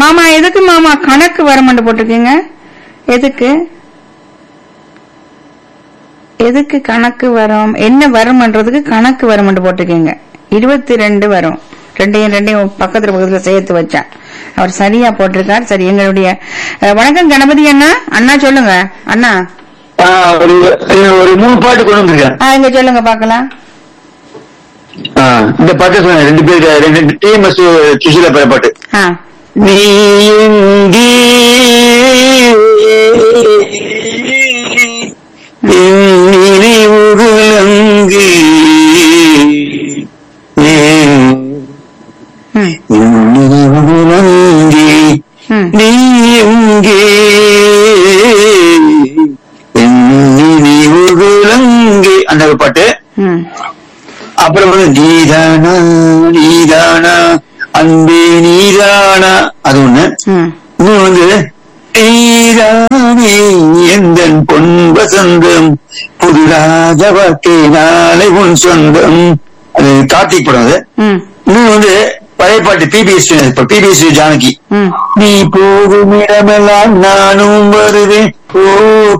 மாமா எதுக்கு மாமா கணக்கு வரமாட்டு போட்டிருக்கீங்க எதுக்கு எதுக்கு கணக்கு வரும் என்ன வரும்ன்றதுக்கு கணக்கு வரும்னு போட்டிருக்கீங்க இருபத்தி ரெண்டு வரும் ரெண்டையும் ரெண்டையும் பக்கத்துல பக்கத்துல சேர்த்து வச்சேன் அவர் சரியா போட்டிருக்கார் சரி எங்களுடைய அஹ், வணக்கம் கணபதி அண்ணா அண்ணா சொல்லுங்க அண்ணா ஆ, ஒரு ஒரு மூணு பாட்டு கொண்டு வந்திருக்கேன் ஆ, இங்க சொல்லுங்க பாக்கலாம் ஆ, இந்த பாட்டு சொன்னேன் ரெண்டு பேர் ரெண்டு டிஎம்எஸ் சுஷிலா பேர பாட்டு ஆ நீ எங்கே என் நினைவுகள் அங்கே ஏன் ம், என் நினைவுகள் அங்கே ம். நீ எங்கே என் நினைவுகள் அங்கே அந்த ஒரு பாட்டு ம் அப்புறம் வந்து நீதானா நீதானா அன்பே நீதானா அது ஒண்ணு ம் இன்னும் வந்து நீதானே எந்த பொன் வசந்தம் புது ராஜ வாழ்க்கை நாளை உன் சொந்தம் அது கார்த்திக் படம் அது ம் இன்னும் வந்து பழைய பாட்டு பிபிஎஸ் இப்ப பிபிஎஸ் ஜானகி ம் நீ போகும் இடமெல்லாம் நானும் வருவேன் ஓ